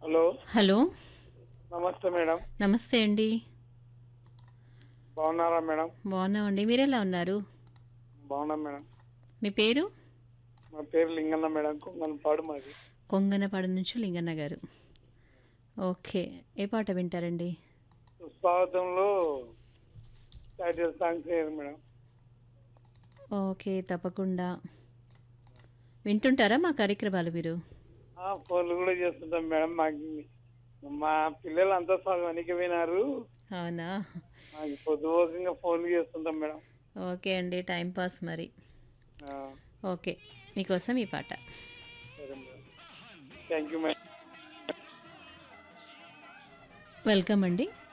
hello hello నమస్తే madam నమస్తే అండి బాగున్నారా మేడం బాగున్నామండి మీరు ఎలా ఉన్నారు బాగున్నాం మేడం మీ పేరు మా పేరు లింగన్న మేడం కొంగనపాడు మాది కొంగనపాడు నుంచి లింగన్న గారు ఓకే ఏ పాట వింటారండి స్వాగతంలో టైటిల్ సాంగ్స్ వేయరు మేడం ఓకే తప్పకుండా వింటుంటారా మా కార్యక్రమాలు మీరు ఆ, ఫోన్లు కూడా చేస్తుంటాం మేడం మాకు మా పిల్లలు అంతా సగనికి వినారు అవునా మాకు పొద్దుపోకంగా ఫోన్లు చేస్తుంటాం మేడం ఓకే అండి టైం పాస్ మరి ఆ, ఓకే మీకోసం ఈ పాట సరే madam thank you madam welcome అండి